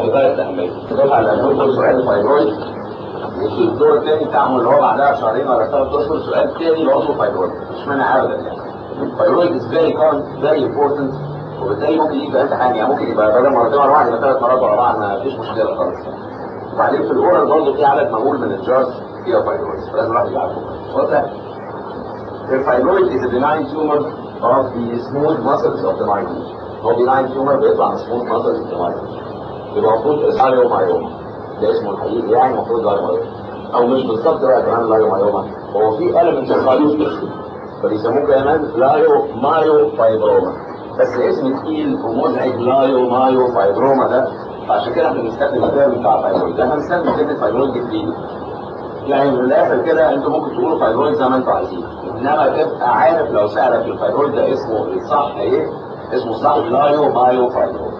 في غايه الاهميه الدفعه اللي هتقول كل سؤال فايبرويد وفي الدور الثاني بتاعهم اللي هو بعدها بشهرين ولا ثلاث اشهر سؤال ثاني برضه فايبرويد مش مانع ابدا يعني فايبرويد از فيري كون فيري امبورتنت وبالتالي ممكن يجي في امتحان يعني ممكن يبقى بدل مرتين ورا بعض يبقى ثلاث مرات ورا بعض ما فيش مشكله خالص وبعدين في الاورال برضه في عدد مهول من الجارز فيها فايبرويد فلازم الواحد يعرفه هو سهل الفايبرويد is a benign tumor of the smooth muscles of the minute هو benign tumor بيطلع من smooth muscles of the minute يبقى المفروض اساليو مايوما ده اسمه الحقيقي يعني المفروض لايو مايوما او مش بالظبط بقى كمان لايو مايوما هو في element الفايبرويد فبيسموه كمان لايو مايو فايبروما بس اسم تقيل ومزعج لايو مايو فايبروما ده فعشان كده احنا بنستخدم الكلام بتاع فايبرويد احنا بنستخدم كلمه فايبرويد جديد يعني من الاخر كده انتوا ممكن تقولوا فايبرويد زي ما انتوا عايزين انما تبقى عارف لو سالك الفايبرويد ده اسمه الصح ايه اسمه صح لايو مايو فايبرويد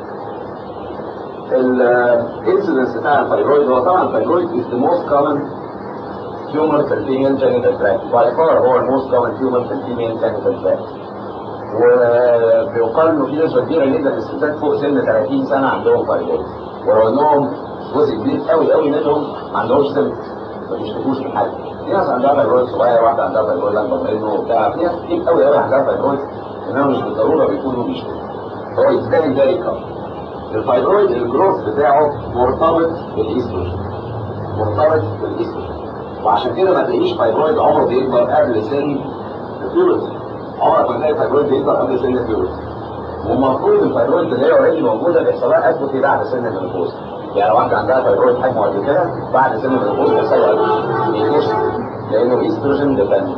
الانسيدنس بتاع الفايبرويد هو طبعا الفايبرويد is the most common tumor في الفيميل genital tract by far هو الموست common tumor في الفيميل genital tract وبيقال انه في نسبه كبيره جدا من الستات فوق سن 30 سنه عندهم فايبرويد ولو انهم جزء كبير قوي قوي منهم ما عندهمش سن ما بيشتكوش من حاجه في ناس عندها فايبرويد صغير واحده عندها فايبرويد اكبر منه وبتاع في ناس كتير قوي قوي عندها فايبرويد انما مش بالضروره بيكونوا بيشتكوا هو ازاي فيري كم الفايبرويد الجروث بتاعه مرتبط بالايستروجين مرتبط بالايستروجين وعشان كده ما تلاقيش فايبرويد عمره بيكبر قبل سن البيورتي عمرك ما تلاقي فايبرويد بيكبر قبل سن البيورتي والمفروض الفايبرويد اللي هي اوريدي موجوده بيحصل لها اتروفي بعد سن المنopause يعني لو واحده عندها فايبرويد حجمه قد كده بعد سن المنopause بيحصل لها اتروفي لانه ايستروجين ديبندنت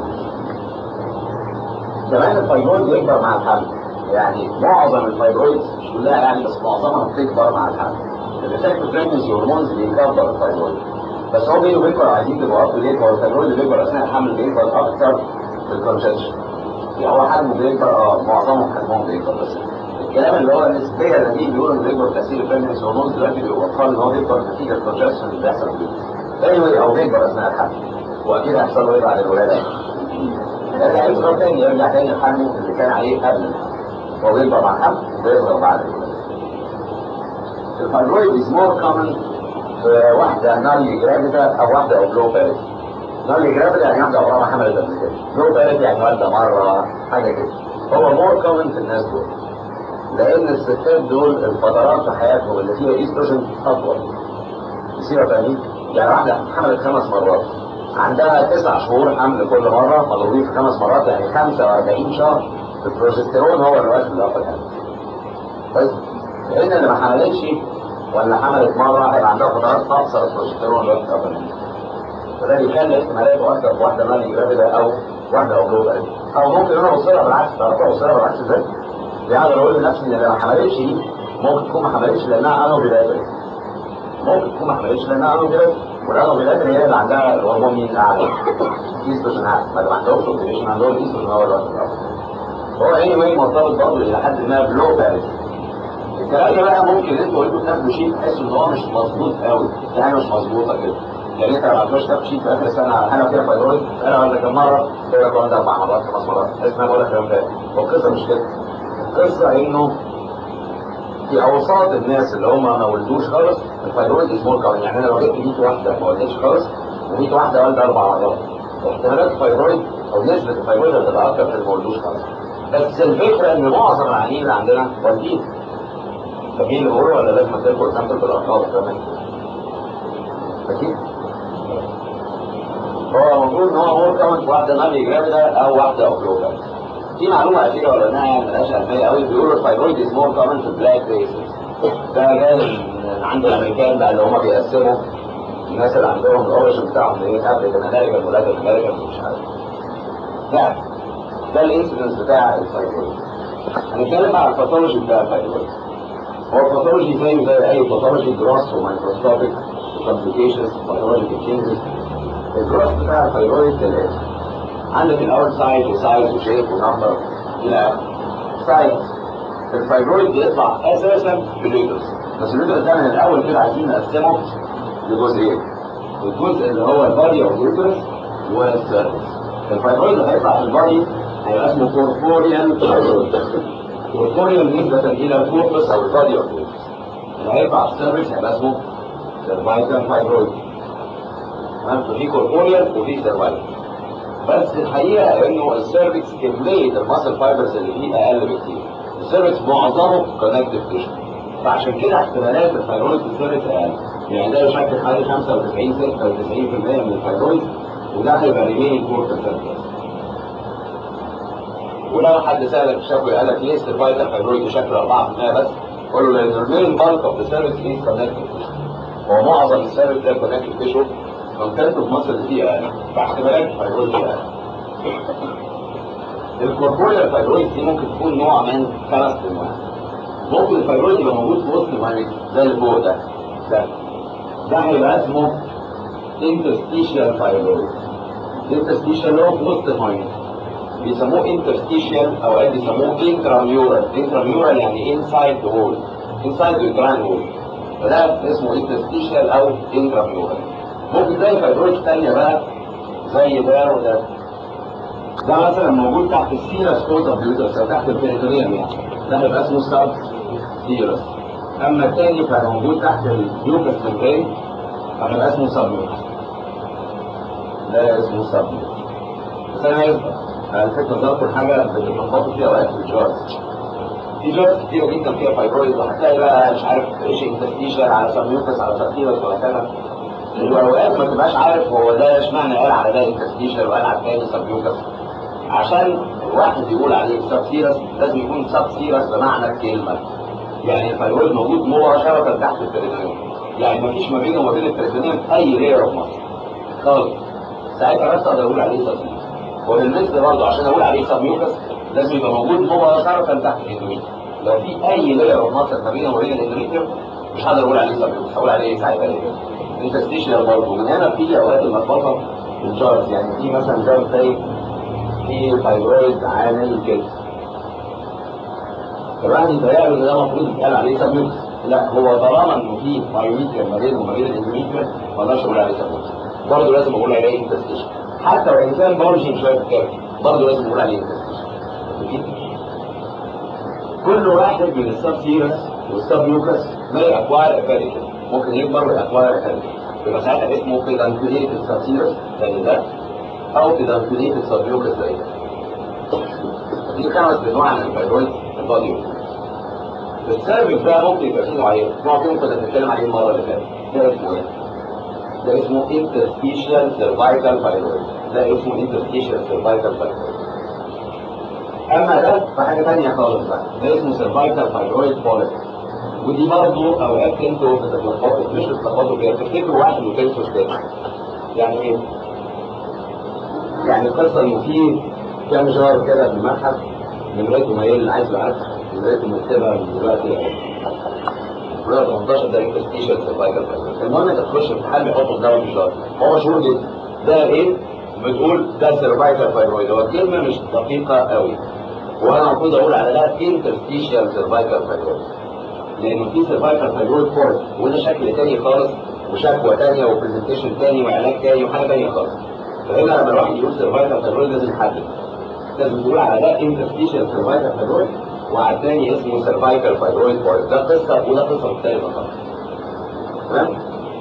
كمان الفايبرويد بيكبر مع الحمل يعني معظم الفايبرويد مش كلها يعني بس معظمها بتكبر مع الحمل الافكت بريجنسي هرمونز بيكبر الفايبرويد بس هو بينه وبينكم لو عايزين تبقوا اب ليه هو الفايبرويد اللي بيكبر اثناء الحمل بيكبر اكتر في الكونجكشن يعني هو حجمه بيكبر اه معظمهم حجمهم بيكبر بس الكلام اللي هو النسبيه اللي بيجي بيقولوا انه بيكبر تاثير البريجنسي هرمونز دلوقتي بيبقى قال ان هو بيكبر نتيجه الكونجكشن اللي بيحصل فيه anyway او بيكبر اثناء الحمل واكيد هيحصل له ايه بعد الولاده يرجع يصغر تاني يرجع تاني لحجمه اللي كان عليه قبل هو بيكبر مع الحمل وبيصغر بعد الولاده الفايبرويد is more common في واحدة نالي جرافيدا أو واحدة أو بلو بارد نالي جرافيدا يعني واحدة عمرها ما حملت قبل كده بلو بارد يعني والدة مرة حاجة كده هو مور كومن في الناس دول لأن الستات دول الفترات في حياتهم اللي فيها ايستروجين أطول يصير فاهمين؟ يعني واحدة حملت خمس مرات عندها تسع شهور حمل كل مرة مضروبين في خمس مرات يعني 45 شهر البروجستيرون هو الوزن الأقل حاجة طيب لأن اللي ما حملتش ولا حملت مرة هيبقى عندها فترات أقصر البروجستيرون الوقت أقل فده بيخلي احتمالاته أكثر في واحدة مالي جرافيدة أو واحدة أو جلوبة أو ممكن أنا أبص لها بالعكس تعرفوا أبص لها بالعكس إزاي؟ يعني أقدر أقول لنفسي إن اللي ما حملتش دي ممكن تكون ما حملتش لأنها أنو بلاتري ممكن تكون ما حملتش لأنها أنو بلاتري والأنو بلاتري هي اللي عندها الهرمون مين أعلى ايستروجين أعلى ما اللي عندهمش اوبريشن عندهم ايستروجين هو الوقت الأفضل هو أي واي مرتبط برضه إلى حد ما بلو باريس الكلام ده بقى ممكن انتوا وانتوا بتاخدوا شيء تحسوا ان هو مش مظبوط قوي في حاجه مش مظبوطه كده يعني انت لما تخش تاخد شيء في اخر السنه على حاجه فيها فايبرويد انا ولا كم مره تقول لك ده اربع مرات خمس مرات تحس ان انا بقول لك كلام تاني والقصه مش كده القصه انه في اوساط الناس اللي هم ما ولدوش خالص الفايبرويد اسمه كمان يعني انا لو جبت 100 واحده ما ولدتش خالص و100 واحده والده اربع مرات احتمالات الفايبرويد او نسبه الفايبرويد هتبقى اكتر في اللي ما ولدوش خالص بس الفكره ان معظم العيانين اللي عندنا والدين فاكرين اللي بقوله ولا لازم تاخد سامبل بالارقام كمان اكيد هو المفروض ان هو مور كمان واحده نالي جرافيدا او واحده اوكلوكا في معلومه اخيره ولا انها يعني ملهاش اهميه قوي بيقولوا الفايبرويد از مور كمان في البلاك ريسز ده جاي من عند الامريكان بقى اللي هم بيقسموا الناس اللي عندهم الاوريجن بتاعهم ايه افريكان امريكان ولاد امريكان مش عارف ده ده الانسيدنس بتاع الفايبرويد هنتكلم على الباثولوجي بتاع الفايبرويد هو الباثولوجي زي زي اي باثولوجي جراس ومايكروسكوبيك كومبليكيشنز باثولوجيكال تشينجز الجراس بتاع الثايرويد كالاتي عندك الاول سايز وسايز وشيب ونمبر الى سايز الفايبرويد بيطلع اساسا في اليوترس بس اليوترس ده من الاول كده عايزين نقسمه لجزئين الجزء اللي هو البادي اوف اليوترس والسيرفس الفايبرويد اللي هيطلع في البادي هيبقى اسمه كوربوريال فايبرويد كوربوريال نسبة إلى الكوربس أو البادي أوف اللي هيطلع في السيرفكس هيبقى اسمه سيرفايكال فايبرويد تمام ففي كوربوريال وفي سيرفايكال بس الحقيقه انه السيرفكس كميه الماسل فايبرز اللي فيه اقل بكتير السيرفكس معظمه كونكتيف تيشو فعشان كده احتمالات الفايبرويد في السيرفكس اقل يعني ده يشكل حوالي 95 96% من الفايبرويد وده هيبقى ريمينينج 4% ولو حد سالك في شكوى قال لك ليه السيرفايكال فايبرويد يشكل 4% بس قول له لان المين بالك اوف ذا سيرفكس از كونكتيف هو معظم السيرفكس ده كونكتيف تيشو كونتنت اوف مصر اللي فيه اقل فاحتمالات الفايبرويد فيه اقل الكوربوريال فايبرويد دي ممكن تكون نوع من خمس انواع ممكن الفايبرويد يبقى موجود في وسط المريض زي اللي فوق ده ده ده هيبقى اسمه interstitial فايبرويد interstitial اللي هو في وسط المريض بيسموه interstitial او بيسموه intramural intramural يعني inside the wall inside the uterine wall فده اسمه interstitial او intramural ممكن تلاقي فايبرويد ثانيه بقى زي ده وده ده مثلا موجود تحت السيرس كود اوف اليوترس او تحت البريتونيوم يعني ده هيبقى اسمه سب سيرس اما الثاني كان موجود تحت اليوكس ممبرين هيبقى اسمه سب يوكس ده اسمه سب يوكس بس انا عايز على فكره ذكر حاجه بتتلخبطوا فيها اوقات في الجارز في جارز كتيره جدا فيها فايبرويد وهتلاقي بقى مش عارف ايش انتستيشن على سب يوكس على سب سيرس وهكذا واوقات ما تبقاش عارف هو ده اشمعنى قال على ده انتستيشن وقال على الثاني سب يوكس عشان الواحد يقول عليه سب سيرس لازم يكون سب سيرس بمعنى الكلمه يعني الفايبرويد موجود مباشره تحت البريتونيوم يعني ما فيش ما بينه وما بين البريتونيوم اي لير اوف مصر خالص ساعتها بس اقدر اقول عليه سب سيرس وبالنسبه برضه عشان اقول عليه سب ميوكس لازم يبقى موجود مباشره تحت الاندوميتريوم لو في اي لير اوف مصر ما بينه وما بين الاندوميتريوم مش هقدر اقول عليه سب ميوكس هقول عليه ساعتها ايه انتستيشنال برضه من هنا في اوقات الملخبطه في الجارز يعني في مثلا جارز زي في فايبرويد عامل كده الواحد يتهيأ ان ده المفروض يتقال عليه سبيوكس لا هو طالما انه في بايوميتريا ما بينه وما بين الاندوميتريا ما اقدرش اقول عليه سبيوكس برضه لازم اقول عليه انتستيشن حتى وان كان بولجي شويه في الكارت برضه لازم اقول عليه انتستيشن كل واحد من السب سيرس والسب يوكس ما يأكوار افاريكا ممكن يكبر ويأكوار افاريكا يبقى ساعتها اسمه بيدانكوليتد سب سيرس زي ده او بيدانكوليتد سب يوكس زي ده دي خمس انواع من الفايبرويد البادي السيرفكس ده ممكن يبقى فيه نوعين نوع فيهم كنا بنتكلم عليه المره اللي فاتت ده اسمه ايه؟ ده اسمه interstitial cervical fibroid ده اسمه interstitial cervical fibroid اما ده فحاجه ثانيه خالص بقى ده اسمه cervical fibroid polyp ودي برضه اوقات انتوا بتتلخبطوا مش بتتلخبطوا فيها تفتكروا واحد وتنسوا الثاني يعني ايه؟ يعني القصه انه في كام جار كده في المتحف من ريته ميال اللي عايز يعرف من ريته مكتبه من دلوقتي ولا 18 ده انتستيشن سيرفايكال المهم انت تخش امتحان بيحطوا قدامك الجار هو مشهور جدا ده ايه؟ بتقول ده سيرفايكال فايبرويد هو كلمه مش دقيقه قوي وانا المفروض اقول على ده انترستيشال سيرفايكال فايبرويد لانه في سيرفايكال فايبرويد فورس وده شكل تاني خالص وشكوى تانية وبرزنتيشن تاني وعلاج تاني وحاجه تانيه خالص فهنا لما الواحد يقول سيرفايكال فايبرويد لازم يحدد لازم تقول على ده انترستيشال سيرفايكال فايبرويد وعلى الثاني اسمه سيرفايكال فايبرويد فورس ده قصه وده قصه مختلفه خالص تمام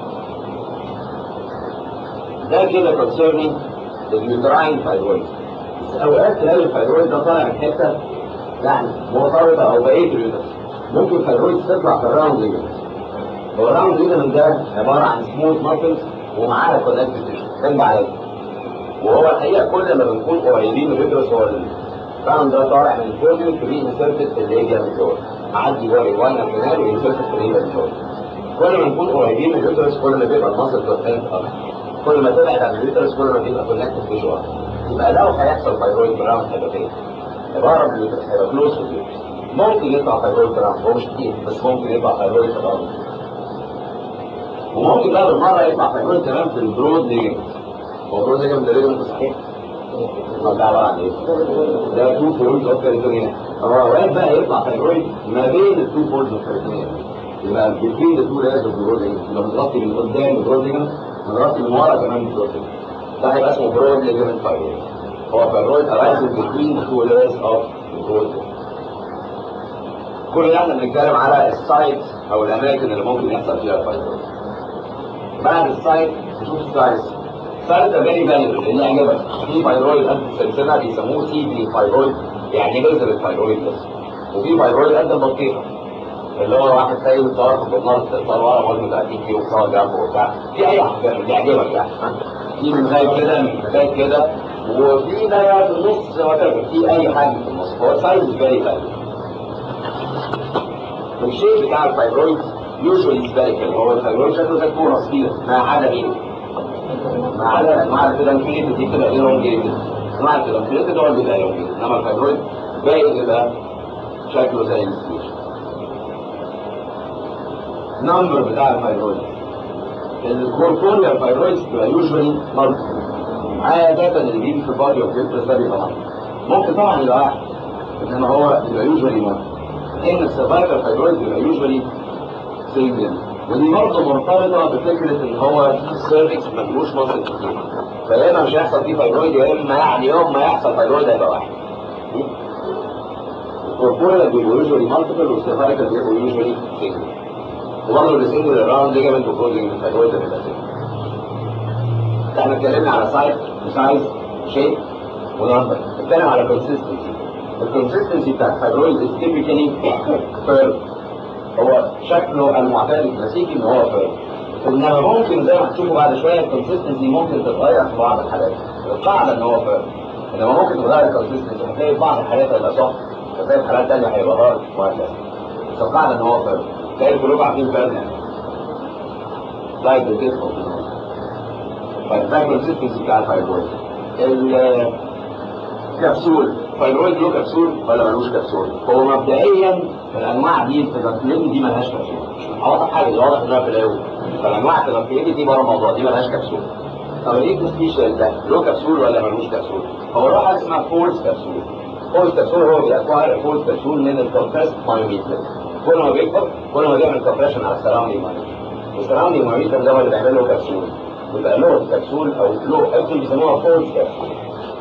ده كده كونسيرنينج اليوتراين فايبرويد بس اوقات تلاقي الفايبرويد ده طالع من حته يعني مرتبطه او بقيه اليوترس ممكن الفايبرويد تطلع في الراوند ليجمنت هو الراوند ليجمنت ده عباره عن سموث ماسلز ومعاها كونكتيف تيشو جنب عليه وهو الحقيقه كل ما بنكون قريبين من اليوترس هو الراوند ده طالع من الفوليوم في انسرتد اللي هي جنب الجوه معدي جوه الوانا كمان وانسرتد في اللي الجوه كل ما نكون قريبين من اليوترس كل ما بيبقى الماسل كونتنت اكتر كل ما تبعد عن اليوترس كل ما بيبقى كونكتيف تيشو اكتر يبقى لو هيحصل فايبرويد براوند هيبقى فين؟ عباره عن اليوترس هيبقى كلوز في ممكن يطلع فايبرويد براوند هو مش كتير بس ممكن يطلع فايبرويد براوند وممكن بقى بالمره يطلع فايبرويد كمان في البرود ليجمنت هو البرود ليجمنت ده ليجمنت صحيح؟ ما ده عباره عن ايه؟ ده تو فولز اوف كاريتونيا هو اوقات بقى يطلع فايبرويد ما بين التو فولز اوف كاريتونيا يبقى بين التو لايرز اوف البرود ليجمنت يبقى متغطي من قدام البرود ليجمنت متغطي من ورا كمان البرود ليجمنت ده هيبقى اسمه برود ليجمنت فايبرويد هو فايبرويد arises between the two layers of the broad كل ده احنا بنتكلم على السايت او الاماكن اللي ممكن يحصل فيها الفايبرويد بعد السايت نشوف السايز السايز ده فيري فاليبل اللي يعجبك في فايبرويد قد السلسله بيسموه سي بي فايبرويد يعني بذر الفايبرويد بس وفي فايبرويد قد البطيخه اللي هو واحد سايب صار في النار صار ورا وزنه 30 كيلو وصار جنبه وبتاع في اي حاجه اللي يعجبك يعني في من غاية كده من غاية كده وفي ده في النص وكذا في اي حاجه في النص هو سايز فيري فاليبل الشيء بتاع الفايبرويد يوجوالي سبيريكال هو الفايبرويد شكله زي كوره صغيره ما عدا مين؟ ما عدا مع الفيلانكريتد دي بتبقى ايلونجيتد مع الفيلانكريتد هو اللي بيبقى ايلونجيتد انما الفايبرويد باين يبقى شكله زي السبير نمبر بتاع الفايبرويد الكوركوريا الفايبرويد بتبقى يوجوالي مالتي عادة اللي بيجي في البادي اوف ده بيبقى مالتي ممكن طبعا يبقى واحد انما هو بيبقى يوجوالي مالتي ان السيرفايكال فايبرويد بيبقى يوجوالي سنجل ودي برضه مرتبطه بفكره ان هو السيرفكس ما فيهوش مصل كتير فيا اما مش هيحصل فيه فايبرويد يا اما يعني يوم ما يحصل فايبرويد هيبقى واحد الكوربورال بيبقوا يوجوالي مالتيبل والسيرفايكال بيبقوا يوجوالي سنجل وبرضه السنجل الراوند ليجامنت وكلوزنج الفايبرويد ده بيبقى سنجل احنا اتكلمنا على سايز وسايز شيب ونمبر اتكلم على كونسيستنسي الكونسيستنسي بتاع الفايبرويد از تيبيكالي فيرم هو شكله المعتاد الكلاسيكي ان هو فيرم انما ممكن زي ما هتشوفوا بعد شويه الكونسيستنسي ممكن تتغير في بعض الحالات القاعده ان هو فيرم انما ممكن تتغير الكونسيستنسي هتلاقي في بعض الحالات هيبقى صح هتلاقي في حالات ثانيه هيبقى هارد وهكذا بس القاعده ان هو فيرم تلاقي كلكم عارفين فيرم يعني سلايد بتدخل فده الكونسيستنسي بتاع الفايبرويد الكبسول فايبرويد له كبسول ولا ملوش كبسول هو مبدئيا الانواع دي التنقلين دي ملهاش كبسول مش واضح حاجه دي واضح انها في الاول فالانواع التنقلين دي بره الموضوع دي ملهاش كبسول طب ليه سبيشال ده له كبسول ولا ملوش كبسول هو له حاجه اسمها فورس كبسول فورس كبسول هو بيأكوار فورس كبسول من الكومبريس مايوميتر كل ما بيكبر كل ما بيعمل كومبريشن على السراوندينج مايوميتر والسراوندينج مايوميتر ده هو اللي بيعمل له كبسول يبقى له كبسول او له اكشن بيسموها فورس كبسول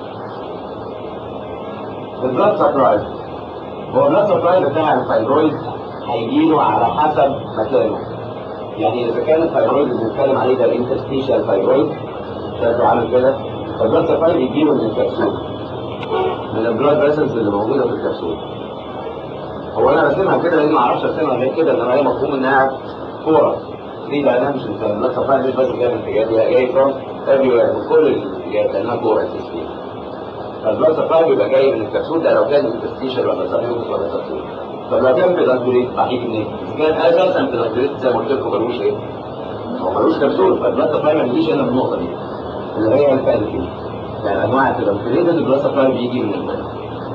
البلاد سبلاي هو البلاد سبلاي بتاع الفايبرويد هيجيله على حسب مكانه يعني اذا كان الفايبرويد اللي بنتكلم عليه ده الانترستيشال فايبرويد شكله عامل كده فالبلاد سبلاي بيجيله من الكبسول من البلاد فيسلز اللي موجوده في الكبسول هو انا راسمها كده لان ما اعرفش ارسمها غير كده انما هي مفهوم انها كوره دي لانها مش البلاد سبلاي مش بس جايه من الاتجاه دي جاي فروم افري من كل الاتجاهات لانها كوره اساسيه فالبلاد سبلاي بيبقى جاي من الكبسول ده لو كان انتستيشن ولا سايوس ولا سبسول طب لو كان بيدانجوليت هيجي منين؟ اذا كان اساسا بيدانجوليت زي ما قلت لكم ملوش ايه؟ هو ملوش كبسول فالبلاد سبلاي ما بيجيش الا من النقطه دي اللي هي الفالكين يعني انواع البيدانجوليت البلاد سبلاي بيجي من الفالكين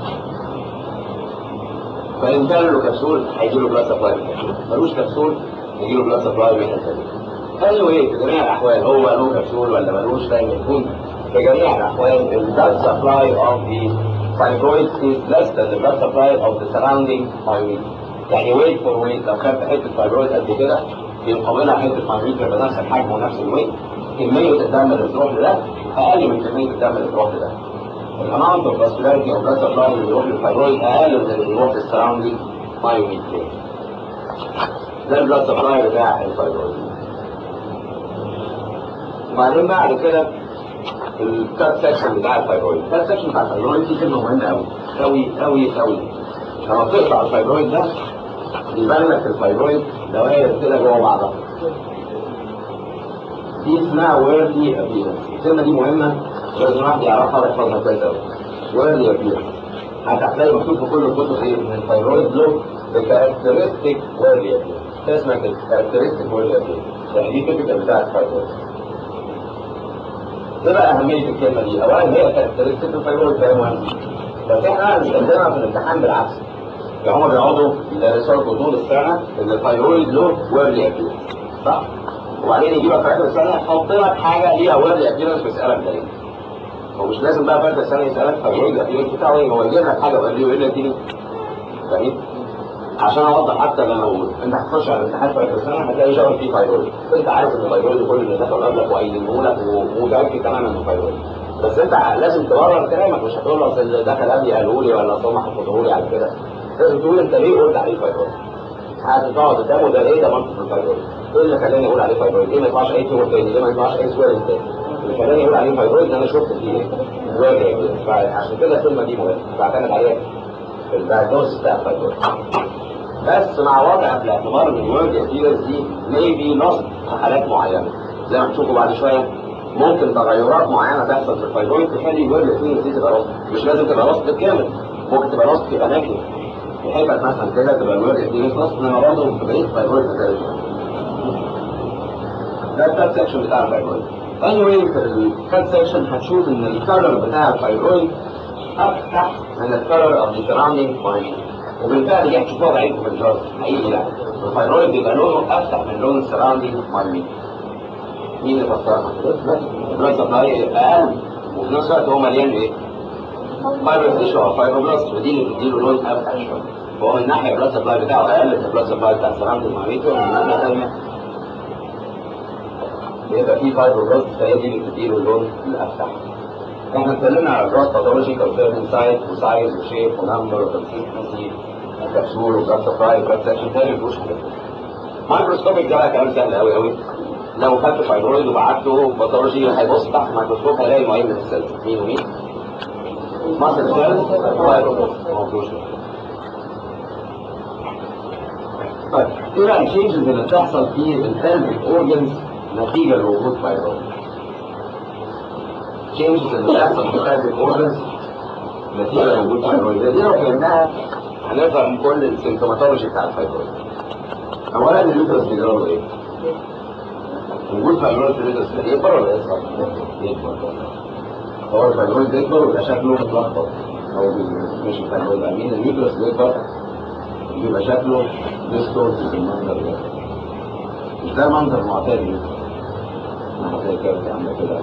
فان كان له كبسول هيجي له بلاد سبلاي من الكبسول ملوش كبسول يجي له بلاد سبلاي من الفالكين قال له ايه في جميع الاحوال هو له كبسول ولا ملوش دايما يكون في جميع الأحوال ال blood supply of the fibroid is less than the blood supply of the surrounding myometer. يعني weight for weight لو خدت حتة فايبرويد قد كده يقابلها حتة مايوميتر بنفس الحجم ونفس الويت كمية الدم اللي بتروح لده أقل من كمية الدم اللي بتروح لده. الأماونت اوف vascularity of blood supply اللي بيروح للفايبرويد أقل من اللي بيروح للسراوندينج مايوميتر. ده البلاد سبلاي بتاع الفايبرويد. وبعدين بعد كده الكات سكشن بتاع الفايبرويد الكات سكشن بتاع الفايبرويد دي كلمه مهمه قوي قوي قوي قوي لما بتقطع الفايبرويد ده يبان لك الفايبرويد دوائر كده جوه بعضها دي اسمها ويردي ابيرنس الكلمه دي مهمه لازم الواحد يعرفها ويحفظها كويس قوي ويردي ابيرنس حتى هتلاقي مكتوب في كل الكتب ايه ان الفايبرويد له الكاركترستيك ويردي ابيرنس اسمها كده كاركترستيك ويردي ابيرنس يعني دي تيبيكال بتاعت الفايبرويد ايه بقى اهميه الكلمه دي؟ اولا هي كاركترستيك الفايبرويد فهي مهمه بس احنا بنستخدمها في الامتحان بالعكس يعني هم بيقعدوا يدرسوا طول السنه ان الفايبرويد له ويرلي ابيرنس صح؟ وبعدين يجيب لك في اخر السنه يحط لك حاجه ليها ويرلي ابيرنس ويسالك ده هو مش لازم بقى في اخر السنه يسالك فايبرويد ابيرنس بتاعه ايه؟ هو يجيب لك حاجه ويرلي ويقول لك دي فاهم؟ عشان اوضح حتى لما اقول انت هتخش على الامتحان في اخر السنه هتلاقي شغل فيه فايبرويد انت عارف ان الفايبرويد كل اللي دخل قبلك وقايلينه لك ومتاكد تماما انه فايبرويد بس انت لازم تبرر كلامك مش هتقول اصل اللي دخل قبلي قالوا لي ولا اصل هم حفظوه لي على كده لازم تقول انت ليه قلت عليه فايبرويد هتقعد قدامه ده ايه ده منطق الفايبرويد ايه اللي خلاني اقول عليه فايبرويد ايه ما يطلعش اي تيومر تاني ايه ما يطلعش اي سويل تاني اللي خلاني اقول عليه فايبرويد انا شفت فيه ايه واجع فعشان كده الكلمه دي مهمه بعتمد عليها في الدايجنوستس بتاع الفايبرويد بس مع وضع الاعتبار ان الورد ابيرنس دي ميبي لوست في حالات معينه زي ما هتشوفوا بعد شويه ممكن تغيرات معينه تحصل في الفايبرويد تخلي الورد ابيرنس دي تبقى لوست مش لازم تبقى لوست بالكامل ممكن تبقى لوست في اماكن في حتت مثلا كده تبقى الورد ابيرنس لوست انما برضه في بقيه الفايبرويد مختلف ده الكات سكشن بتاع الفايبرويد anyway في الكات سكشن هتشوف ان الكالر بتاع الفايبرويد افتح من الكالر اوف ذا سراوندينج مايند وبالفعل دي هتشوفوها بعينكم في الجار حقيقي لا الفايبرويد بيبقى لونه افتح من لون السراوندينج مايند مين اللي فسرها؟ البلاد سبلاي اقل وفي نفس الوقت هو مليان ايه؟ فايبر تيشو او فايبروبلاست ودي اللي بتديله لون افتح شويه فهو من ناحيه البلاد سبلاي بتاعه اقل من البلاد سبلاي بتاع السراوندينج مايند ومن ناحيه ثانيه بيبقى فيه فايبروبلاست فهي دي اللي بتديله اللون الافتح احنا اتكلمنا على الجراس باثولوجي كونسيرن سايت وسايز وشيب ونمبر وكونسيستنسي كبسول وبلاد سبلاي وبلاد سكشن تاني مفيهوش حاجات مايكروسكوبيك ده كلام سهل قوي قوي لو خدت فايبرويد وبعته باثولوجي هيبص تحت الميكروسكوب هيلاقي نوعين من السيلز مين ومين؟ ماسل سيلز فايبرويد مفيهوش طيب ايه بقى التشينجز اللي بتحصل في البلفيك اورجنز نتيجه لوجود فايبرويد؟ changes اللي بتحصل في قلب الاورجنز نتيجه لوجود فايبرويد دي لو فهمناها هنفهم كل السيمتوماتولوجي بتاع الفايبرويد اولا اليوترس بيجرى له ايه؟ وجود فايبرويد في اليوترس يكبر ولا يصغر؟ يكبر هو الفايبرويد بيكبر ويبقى شكله متلخبط او مش الفايبرويد امين اليوترس بيكبر بيبقى شكله ديستورت في المنظر ده مش ده منظر معتاد اليوترس معتاد كده عامله كده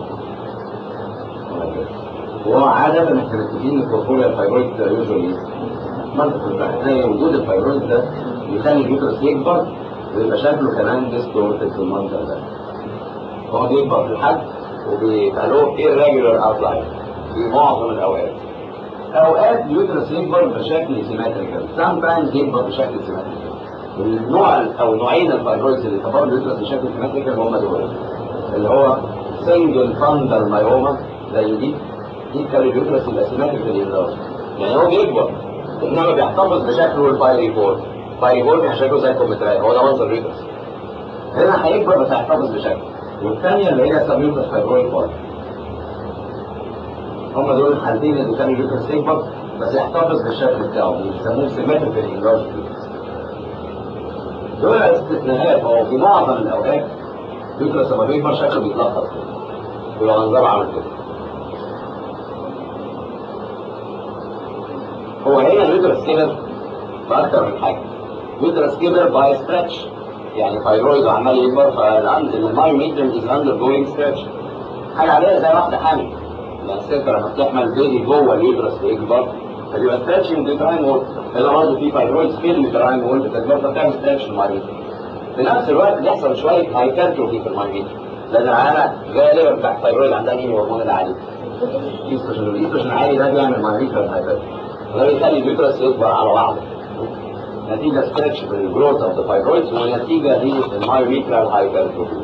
وهو عادة احنا متفقين ان كوربوريا الفايبرويد ده يوجوالي منطق البحثية وجود الفايبرويد ده بيخلي اليوترس يكبر ويبقى شكله كمان ديستورتد في المنظر ده. هو بيكبر في الحجم وبيبقى له irregular outline في معظم الأوقات. أوقات اليوترس يكبر بشكل سيمتريكال، sometimes يكبر بشكل سيمتريكال. النوع أو نوعين الفايبرويدز اللي كبروا اليوترس بشكل سيمتريكال هم دول اللي هو single fundal myoma زي دي دي كان اليوترس يبقى سيمتريكال انلارج يعني هو بيكبر انما بيحتفظ بشكله الفايري فور الفايري فور بيبقى شكله زي الكمبيوترات هو ده منظر اليوترس هنا هيكبر بس هيحتفظ بشكله والثانيه اللي هي سبيوترس فايبرويد فور هم دول الحالتين اللي كان اليوترس يكبر بس يحتفظ بالشكل بتاعه بيسموه سيمتريكال انلارج دول استثناءات هو في معظم الاوقات اليوترس لما بيكبر شكله بيتلخبط بيبقى منظره عامل كده هو هنا اليوترس كبر بأكتر من حاجة اليوترس كبر باي ستريتش يعني فايرويد عمال يكبر فالعند المايوميتريم از اندر جوينج ستريتش حاجة عادية زي واحدة حامل يعني الست لما بتحمل بيبي جوه اليوترس بيكبر فبيبقى ستريتشنج اليوتراين وول هنا برضه في فايرويد في اليوتراين وول بتكبر فبتعمل ستريتش المايوميتريم في نفس الوقت بيحصل شوية هايبرتروفي في المايوميتريم لأن العيانة غالبا بتاع الفايرويد عندها مين الهرمون العالي؟ الايستروجين الايستروجين العالي ده بيعمل مايوميتريم هايبرتروفي وده بيخلي اليوترس يكبر على بعضه نتيجة ستريتش في الجروث اوف ذا فايبرويدز ونتيجة للمايوميترال هايبرتروفي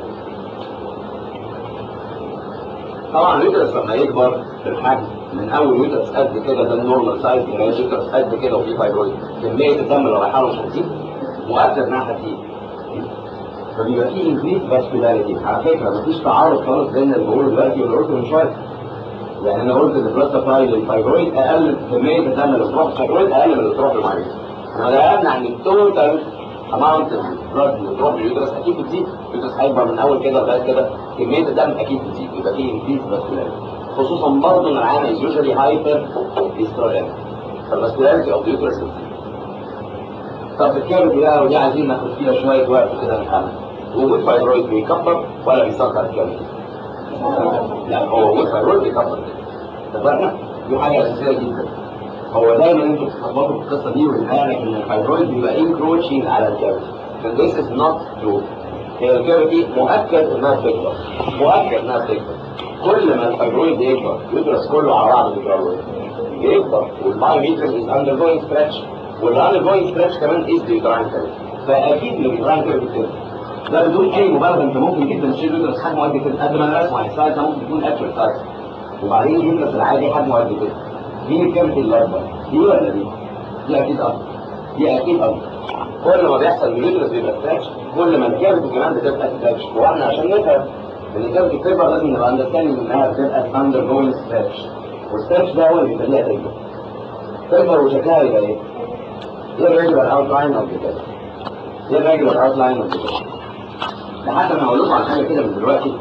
طبعا اليوترس لما يكبر في الحجم من اول يوترس قد كده ده النورمال سايز لغايه يوترس قد كده وفيه فايبرويد كميه الدم اللي رايحه له مش هتزيد مؤكد انها هتزيد فبيبقى فيه انكريز فاسكولاريتي على فكره مفيش تعارض خالص بين اللي بقوله دلوقتي واللي قلته من شويه يعني انا قلت ان البلاد سبلاي للفايبرويد اقل كميه الدم اللي بتروح للفايبرويد اقل من اللي بتروح للمريض انا ده يمنع ان التوتال اماونت البلاد اللي بتروح لليوترس اكيد بتزيد اليوترس هيكبر من اول كده لغايه كده كميه الدم اكيد بتزيد يبقى فيه انكريز فاسكولاريتي خصوصا برضه ان العيان از يوجوالي هايبر استروجين فالفاسكولاريتي اوف اليوترس بتزيد طب الكبد بقى ودي عايزين ناخد فيها شويه وقت كده نفهمها وجود فايبرويد بيكبر ولا بيسكر الكبد؟ لا هو وجود فايبرويد بيكبر اتفقنا؟ دي حاجه اساسيه جدا هو دايما انتوا بتتلخبطوا في القصه دي ويتهيأ لك ان الفايبرويد بيبقى انكروتشنج على الكبد and this is not true هي الكبد دي مؤكد انها بتكبر مؤكد انها بتكبر كل ما الفايبرويد يكبر يدرس كله على بعض بيكبر يكبر والمايوميتريم از اندر جوينج ستريتش والان جوينج ستريتش كمان از بيوتراين كارير فاكيد اللي بيوتراين كارير كده ده بدون اي مبالغه انت ممكن جدا تشيل يوترس حجمه قد كده قد ما انا رسمه على السايز ده ممكن يكون اكشوال سايز وبعدين اليوترس العادي حجمه قد كده دي الكافيتي اللي اكبر دي ولا دي؟ دي اكيد اكبر دي اكيد اكبر كل ما بيحصل اليوترس بيبقى ستريتش كل ما الكافيتي كمان بتبقى ستريتش واحنا عشان نفهم ان الكافيتي بتكبر لازم نبقى اندرستاندينج انها بتبقى اندر جوينج ستريتش والستريتش ده هو اللي بيخليها تكبر تكبر وشكلها يبقى ايه؟ ايه الريجولار اوت لاين اوف ذا ايه الريجولار اوت لاين اوف ذا لحد ما اقول لكم على حاجه كده من دلوقتي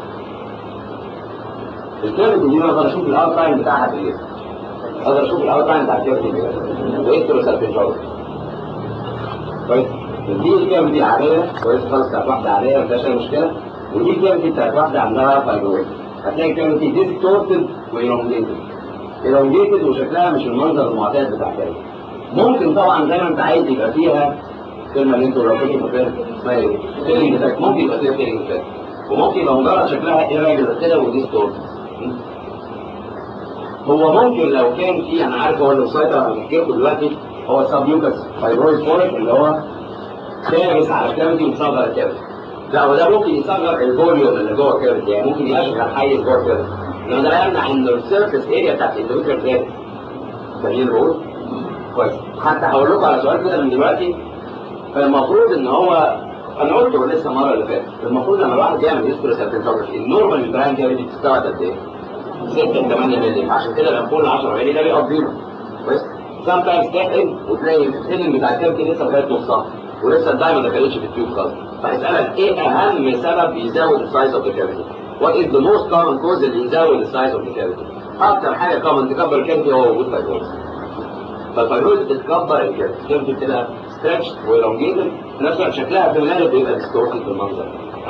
الكيرف دي انا اقدر اشوف الاوت لاين بتاعها في ايه؟ اقدر اشوف الاوت لاين بتاع الكيرف دي وايه التروسالفينجول كويس دي الكيرف دي عاديه كويس خالص بتاعت واحده عاديه ما فيهاش اي مشكله ودي الكيرف دي بتاعت واحده عندها فايبرويد هتلاقي الكيرف دي ديستورتد والونجيتد الونجيتد وشكلها مش المنظر المعتاد بتاع الكيرف ممكن طبعا زي ما انت عايز يبقى فيها الكلمه اللي انتوا لو كنتوا فاكرين اسمها ايه؟ فيلينج افكت ممكن يبقى فيها فيلينج افكت وممكن يبقى مجرد شكلها ايراجولار كده وديستورت هو ممكن لو كان في انا عارف هو اللي مسيطر على تفكيركم دلوقتي هو السبيوكس فايبرويد فورك اللي هو كابس على الكافيتي ومصغر الكافيتي لا هو ده ممكن يصغر الفوليوم اللي جوه الكافيتي يعني ممكن يشغل حيز جوه الكافيتي انما ده يمنع ان السيرفيس اريا بتاعت الاندوميتريال زادت فاهمين الرول؟ كويس حتى هقول لكم على سؤال كده من دلوقتي فالمفروض ان هو انا قلته لسه المره اللي فاتت المفروض لما الواحد يعمل هيستوري سيرتيفيكيشن النورمال البراين كافيتي بتستوعب قد ايه؟ 6 ل 8 مللي عشان كده لما فوق ال 10 مللي ده بيقضينا كويس؟ سام تايمز تحقن وتلاقي الفيلم بتاع الكافيتي لسه لغايه نصها ولسه الدايما ما دخلتش في التيوب خالص فهيسالك ايه اهم سبب يزود السايز اوف ذا كافيتي؟ وات از ذا موست كومن كوز اللي يزود السايز اوف ذا كافيتي؟ اكتر حاجه كومن تكبر الكافيتي هو وجود فايبروز فالفيروز بتكبر الكيرف كده ستريتش والونجيتد في نفس الوقت شكلها في الغالب بيبقى ديستورتد بالمنظر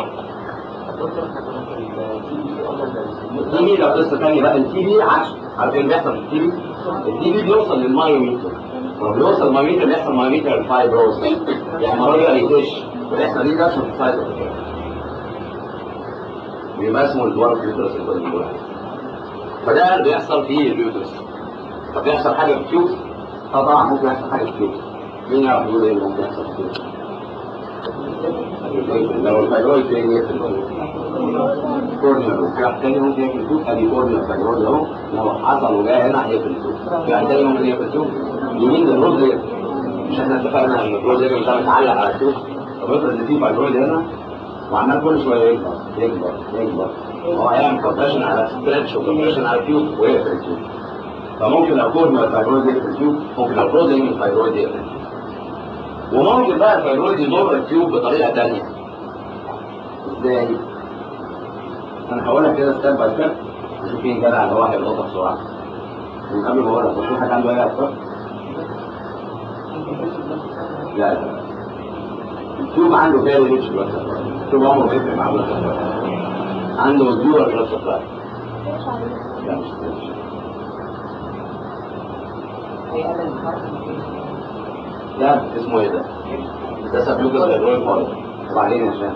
التي في ده قصه ثانيه بقى التي في عكس عارفين اللي بيحصل في التي في؟ التي في بيوصل للمايوميتر لما بيوصل المايوميتر بيحصل مايوميتر فايبروز يعني مرة يبقى يدش ويحصل ليه ده في السايد بيبقى اسمه الدوار اليوترس اللي فده اللي بيحصل في اليوترس طب بيحصل حاجه في التيوب طبعا ممكن يحصل حاجه في التيوب مين يعرف يقول ايه اللي ممكن يحصل في التيوب لو الفايبرويد تاني يقفل كورنيا وفي واحد تاني ممكن يقفل التيوب ادي كورنيا الفايبرويد اهو لو حصل وجاء هنا هيقفل التيوب في واحد تاني ممكن يقفل التيوب يمين الروز مش احنا اتفقنا ان الروز مش متعلق على التيوب طب افرض ان في فايبرويد هنا وعمال كل شويه يكبر يكبر يكبر هو هيعمل كومبريشن على ستريتش وكومبريشن على التيوب ويقفل التيوب فممكن لو كود من الفايبرويد يقفل التيوب ممكن لو بروتين من الفايبرويد يقفل وممكن بقى الفايبرويد يضر التيوب بطريقه ثانيه ازاي؟ انا هقولها كده ستيب باي ستيب نشوف مين جدع اللي هو هيلقطها بسرعه من قبل ما اقولها بس في حد عنده اي افكار؟ لا لا التيوب عنده فيري ريتش بلاد التيوب عمره بيفرق مع بلاد عنده ديور بلاد سبلاي لا مش ريتش ده اسمه ايه ده؟ ده سبلوك الفيبرويد فايل وبعدين عشان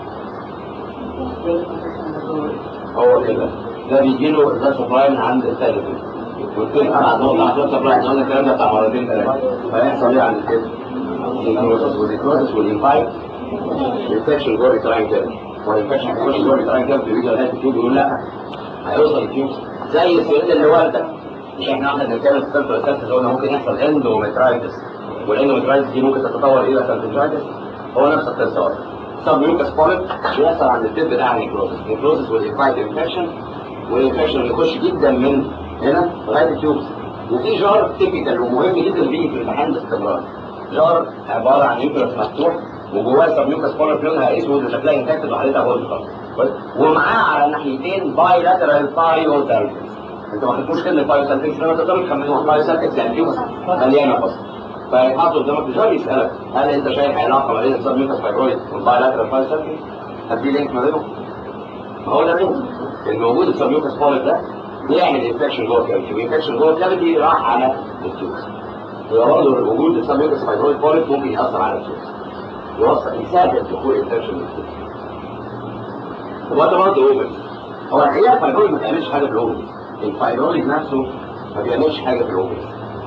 هو كده ده بيجي له ده سبلاي من عند الثالث قلت لك انا هنقول على سبلاي قلنا الكلام ده بتاع مرتين ثلاثه فيحصل ايه عند الكده؟ النيكروسس والنيكروسس والانفايت الانفكشن جوه التراين كده والانفكشن بيخش جوه التراين كده بيجي لغايه التيوب يقول لا هيوصل التيوب زي السؤال اللي والدك مش احنا واحنا بنتكلم في الطب الاساسي اللي قلنا ممكن يحصل اندومترايتس والاندومترايتس دي ممكن تتطور الى سالفنجايتس هو نفس القصه سب ميوكس بوليب بيحصل عند التب بتاع النيكروزس النيكروزس والانفايت انفكشن والانفكشن بيخش جدا من هنا لغايه التيوبس وفي جار تيبيكال ومهم جدا بيجي في الامتحان باستمرار جار عباره عن يوكرس مفتوح وجواه سب ميوكس بوليب لونها اسود وشكلها انفكتد وحالتها هولد ومعاه على الناحيتين باي لاترال بايو انتوا ما خدتوش كلمه بايوسالتكس لما تقدروا تخمنوها بايوسالتكس يعني فيهم مليانه فصل فيحطوا قدامك الجار يسالك هل انت شايف علاقه ما بين السبميوكس فايبرويد والبايلاترال بايوسالتكس؟ هل في لينك ما بينهم؟ ما هو ده لينك ان وجود السبميوكس فايبرويد ده بيعمل انفكشن جوه الكافيتي والانفكشن جوه الكافيتي راح على التيوبس ويبقى برضه وجود السبميوكس فايبرويد فايبرويد ممكن ياثر على التيوبس يوصل يساعد دخول انفكشن للتيوبس وده برضه اوفر هو الحقيقه الفايبرويد ما بيعملش حاجه في الاوفر الفايبرويد نفسه ما بيعملش حاجه في الاوفر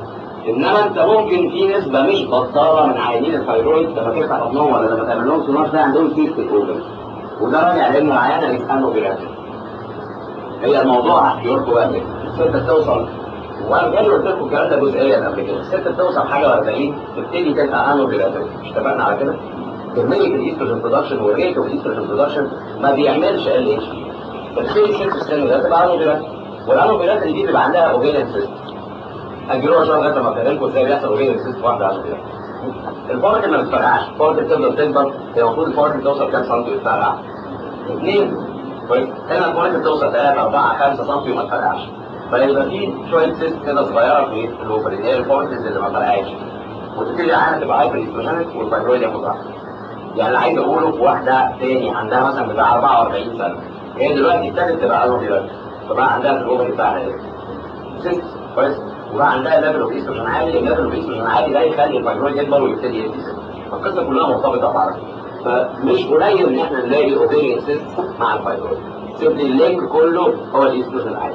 انما انت ممكن في نسبه مش بطاله من عيانين الثايرويد لما تفتح بطنهم ولا لما تعمل لهم سونار تلاقي عندهم سيستيك اوفر وده راجع لان العيانه يتقنوا جرافيك هي الموضوع هحكي لكم بقى كده الست توصل وانا جاي قلت لكم الكلام ده جزئيا قبل كده الست توصل حاجه و40 تبتدي تبقى انو جرافيك مش اتفقنا على كده؟ كميه الايستروجين برودكشن والريت اوف الايستروجين برودكشن ما بيعملش ال اتش فتبتدي الست السن ده تبقى انو جرافيك والانو جرافيك دي بيبقى عندها اوفيريان سيستم اجلوها شويه لغايه ما افهمكم ازاي بيحصل اوفيريان سيستم واحده على كده الفارك ما بتفرقعش الفارك بتفضل تكبر هي المفروض الفارك توصل كام سم وتفرقع اثنين كويس هنا الفارك بتوصل 3 4 5 سم وما تفرقعش فيبقى في شويه سيست كده صغيره في الاوفر اللي هي الفاركز اللي ما فرقعش وتبتدي العينه تبقى هايبر ايستروجينيك والفايبرويد ياخد راحته يعني اللي عايز اقوله في واحده تاني عندها مثلا بتاع 44 سنه هي دلوقتي ابتدت تبقى انوفيلات فبقى عندها في الاوفر بتاعها ايه؟ سيست كويس وبقى عندها ليفل اوف ايستروجين عالي الليفل اوف ايستروجين عالي ده يخلي الفايبرويد يكبر ويبتدي يدي سيست فالقصه كلها مرتبطه ببعضها فمش قليل ان احنا نلاقي اوفيريان سيست مع الفايبرويد سيبني اللينك كله هو الايستروجين العالي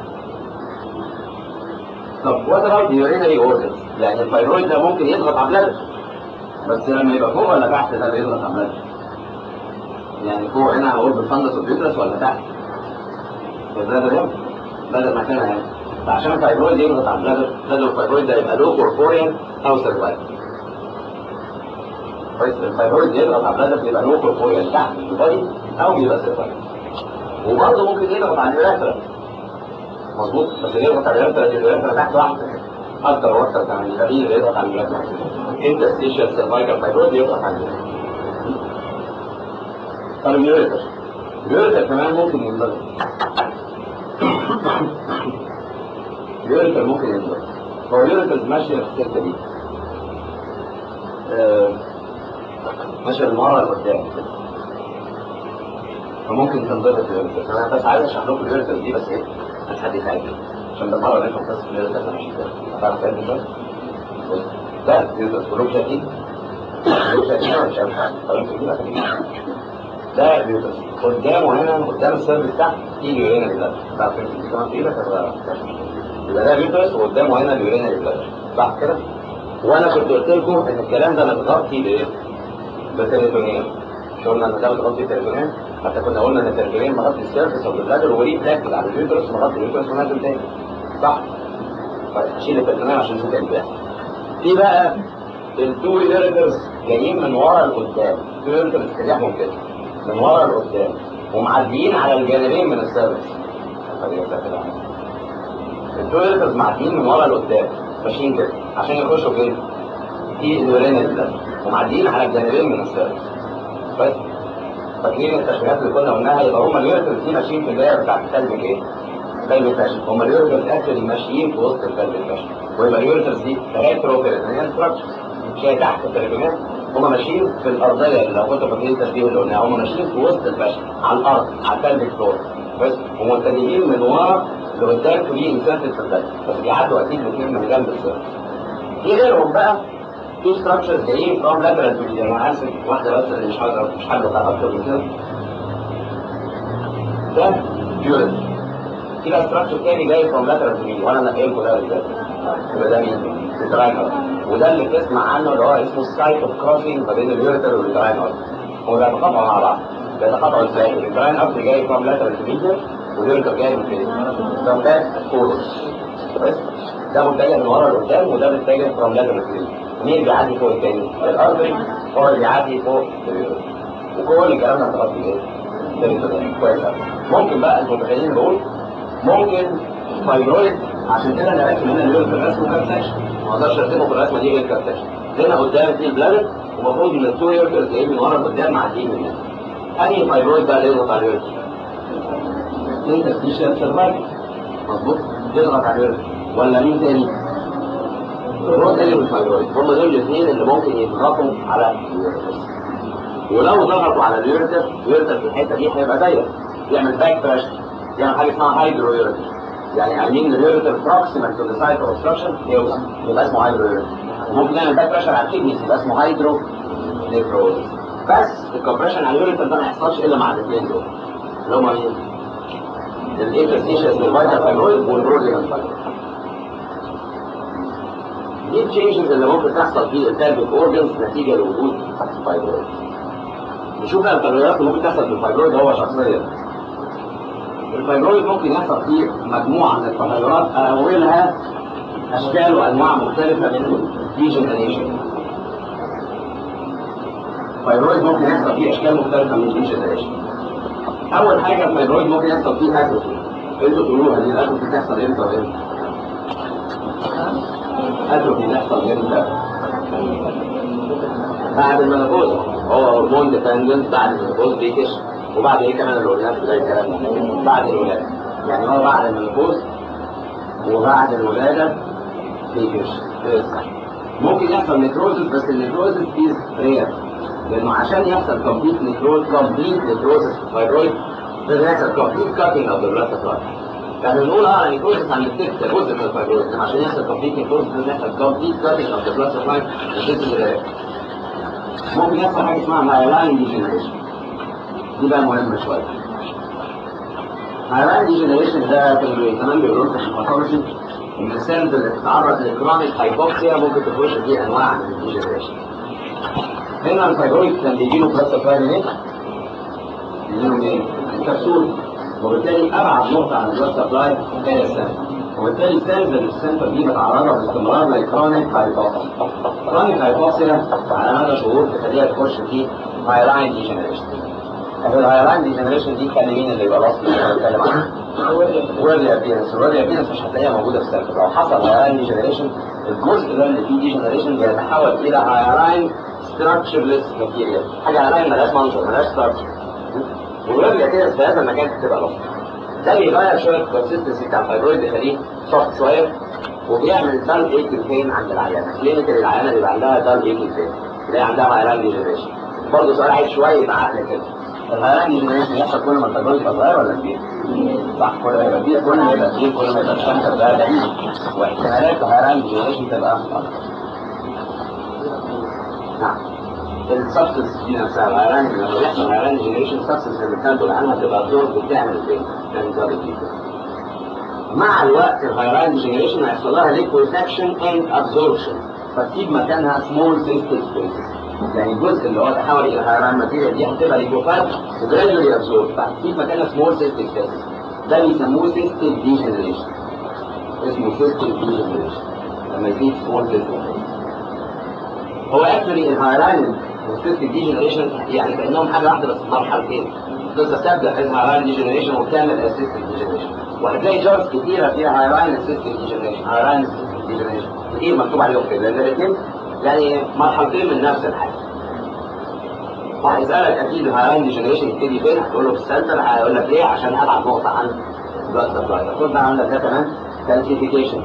طب وات اباوت يورينري اوردرز يعني الفايبرويد ده ممكن يضغط على البلد بس لما يبقى فوق ولا تحت ده بيضغط على البلد يعني فوق هنا هقول بالفندس والبيوترس ولا تحت البلد ده بدل مكانها هنا فعشان الفايبرويد يضغط على البلد لازم الفايبرويد ده يبقى لو كوربوريال او سيرفايف كويس الفايبرويد يضغط على البلد يبقى لو كوربوريال تحت البادي او بيبقى سيرفايف وبرضه ممكن يضغط على اليوريثرا مظبوط بس اللي يضغط على اليوريثرا دي اليوريثرا تحت واحده اكتر واكتر كمان القليل اللي يضغط على اليوريثرا انت ستيشن سيرفايكال فايبرويد يضغط على اليوريثرا طب اليوريثرا اليوريثرا كمان ممكن ينضغط اليوريثرا ممكن ينضغط هو اليوريثرا ماشيه في السكه دي آه، ماشيه من ورا لقدام فممكن تنضغط اليوريثرا انا بس عايز اشرح لكم اليوريثرا دي بس ايه مش حد يساعدني عشان ده مره نفهم قصه اليوريثرا ماشيه ازاي هتعرف تعمل ازاي؟ بص ده اليوريثرا كلهم شايفين كلهم شايفين ولا مش عارف خلاص كده ده اليوريثرا قدامه هنا قدام السيرفس تحت في اليورينا بلاد تعرف دي كمان في ايدك ولا يبقى ده اليوترس وقدامه هنا اليورينا بلاد صح كده؟ وانا كنت قلت لكم ان الكلام ده متغطي بايه؟ بالتريتونين مش قلنا ان ده متغطي بالتريتونين حتى كنا قلنا ان التريتونين مغطي السيرفس او البلادر وليه بلاكتد على اليوترس مغطي اليوترس ونازل تاني صح؟ طيب اشيل التريتونين عشان نشوف اللي بيحصل في بقى التو يوريترز جايين من ورا لقدام التو يوريترز اتجاههم كده من ورا لقدام ومعديين على الجانبين من السيرفس التو يوريترز معديين من ورا لقدام ماشيين كده عشان يخشوا فين؟ في اليورينال بلاد ومعديين على الجانبين من السيرفس بس فاكرين التشبيهات اللي كنا قلناها يبقى هم اليوريترز دي ماشيين في الدايره بتاعت الكلب ايه؟ كلب الفاشل هم اليوريترز اكشلي ماشيين في وسط الكلب الفاشل ويبقى اليوريترز دي ريترو بيريتونيال ستراكشرز شيء تحت البيريتونيال هم ماشيين في الارضيه اللي لو كنتوا فاكرين التشبيه اللي قلناه هم ماشيين في وسط الفاشل على الارض على الكلب فلور بس ومتجهين من ورا لقدام في انسان في البلد بس بيعدوا اكيد الاثنين من جنب السيرفس في غيرهم بقى في ستراكشرز جايين فروم لاترال تو انا اسف واحده بس اللي مش هقدر مش هقدر بتاع اكتر من كده ده بيوريت في بقى ستراكشر تاني جاي فروم لاترال تو وانا نقلكم ده اللي يبقى ده مين؟ التراينر وده اللي بتسمع عنه اللي هو اسمه السايت اوف كروسنج ما بين اليوريتر والتراينر هو بيتقاطعوا مع بعض بيتقاطعوا ازاي؟ التراينر جاي فروم لاترال تو واليوريتر جاي من فين؟ ده ده كورس بس ده متجه من ورا لقدام وده متجه فروم لاترال تو مين بيعدي فوق التاني؟ الارضي هو اللي بيعدي فوق اليوريتر وكل الكلام ده متغطي ايه؟ كويس ممكن بقى انتوا متخيلين بقول ممكن فايبرويد عشان كده انا راسم هنا اليوريتر اسمه كابتاش ما اقدرش ارسمه في الرسمه دي غير كابتاش هنا قدام في البلادر ومفروض ان التو يوريترز جايين من ورا لقدام معديين من هنا انهي فايبرويد بقى اللي يضغط على اليوريتر؟ انترستيشال سيرفايكل مظبوط يضغط على اليوريتر ولا مين تاني؟ الروتري والفايبرويد هم دول الاثنين اللي ممكن يضغطوا على اليوريتر ولو ضغطوا على اليوريتر اليوريتر في الحته دي هيبقى ضيق يعمل باك بريشر يعمل حاجه اسمها هايدرو يوريتر يعني عاملين اليوريتر بروكسيمال تو ذا سايت اوف اوبستراكشن يوصل يبقى اسمه هايدرو يوريتر ممكن يعمل باك بريشر على الكدنيز يبقى اسمه هايدرو نيفروز بس الكومبريشن على اليوريتر ده ما يحصلش الا مع الاثنين دول اللي هم مين؟ الانترستيشن الفايتال فايبرويد والبروزيال فايبرويد دي التشينجز اللي ممكن تحصل في البلفيك اورجنز نتيجه لوجود فايبرويد نشوف بقى التغيرات اللي ممكن تحصل في الفايبرويد هو شخصيا الفايبرويد ممكن يحصل فيه مجموعه من التغيرات اولها اشكال وانواع مختلفه من الديجنريشن الفايبرويد ممكن يحصل فيه اشكال مختلفه من الديجنريشن اول حاجه الفايبرويد ممكن يحصل فيه اتروفي انتوا تقولوها دي الاتروفي تحصل امتى وامتى اتروفي تحصل امتى بعد المنopause هو هرمون ديبندنت بعد المنopause بيكش وبعد ايه كمان الولاده زي الكلام ده بعد الولاده يعني هو بعد المنopause وبعد الولاده بيكش ممكن يحصل نيكروزس بس النيكروزس از رير لانه عشان يحصل كومبليت نيكروز كومبليت نيكروزس في الفايبرويد لازم يحصل كومبليت كاتنج اوف ذا بلاد سبلاي يعني بنقول اه نيكروزس عند الست ده جزء من الفايبرويد انما عشان يحصل كومبليت نيكروزس لازم يحصل كومبليت كاتنج اوف ذا بلاد سبلاي للست الغذائيه ممكن يحصل حاجه اسمها مايلاين ديجنريشن دي بقى مهمه شويه مايلاين ديجنريشن ده كانوا كمان بيقولوا في الباثولوجي ان السيلز اللي بتتعرض لكرونيك هايبوكسيا ممكن تخش في انواع من الديجنريشن هنا الفايبرويد كان بيجي له بلاد سبلاي منين؟ بيجي له منين؟ الكبسول وبالتالي ابعد نقطه عن البلاد سبلاي هي السنتر وبالتالي السيلز اللي في السنتر دي متعرضه باستمرار لكرونيك هايبوكسيا كرونيك هايبوكسيا على مدى شهور تخليها تخش في هايلاين ديجنريشن الهايلاين ديجنريشن دي كان مين اللي يبقى الاصل اللي بنتكلم عنه؟ ويرلي ابيرنس الويرلي ابيرنس مش هتلاقيها موجوده في السنتر لو حصل هايلاين ديجنريشن الجزء ده اللي فيه ديجنريشن بيتحول الى هايلاين ستراكشرلس ماتيريال حاجه هايلاين ملهاش منظر ملهاش ستراكشر والويرلي ابيرنس في هذا المكان بتبقى الاصل ده بيغير شويه الكونسستنسي بتاع الفايبرويد بيخليه سوفت شويه وبيعمل دال ايكل بين عند العيانه كلينيكال العيانه بيبقى عندها دال ايكل بين اللي عندها هايلاين ديجنريشن برضه سؤال عايز شويه بعقل كده الهايلاين ديجنريشن يحصل كل ما الفايبرويد يبقى صغير ولا كبير؟ صح كل ما يبقى كبير كل ما يبقى كبير كل ما يبقى الشنكر ده بعيد واحتمالات الهايلاين ديجنريشن تبقى اكبر نعم السبستنس دي نفسها الهايلاين لما بيحصل هايلاين ديجنريشن السبستنس اللي بتنتج عنها بتبقى ابزورب وبتعمل البين يعني ده مع الوقت الهايلاين ديجنريشن هيحصل لها ليكويفاكشن اند ابزوربشن فتسيب مكانها سمول سيستم سبيسز يعني الجزء اللي هو تحول الى هايلاين ماتيريال دي هتبقى ليكوفايد وجرادولي ابزورب فهتسيب مكانها سمول سيستم سبيسز ده بيسموه سيستم ديجنريشن اسمه سيستم ديجنريشن لما يزيد سمول سيستم هو اكشولي الهايلاين والسيستم ديجنريشن يعني كانهم حاجه واحده بس مرحلتين قصه تبدا الهايلاين ديجنريشن وتكمل السيستم ديجنريشن وهتلاقي جارز كتيرة فيها هايلاين سيستم ديجنريشن هايلاين سيستم ديجنريشن كتير مكتوب عليهم كده لان الاثنين يعني مرحلتين من نفس الحاجة وهيسألك أكيد الهايلاين ديجنريشن يبتدي فين؟ هتقول له في السنتر هيقول لك ليه؟ عشان أبعد نقطة عن البلاد سبلاي المفروض بقى عندك ده كمان كالسيفيكيشن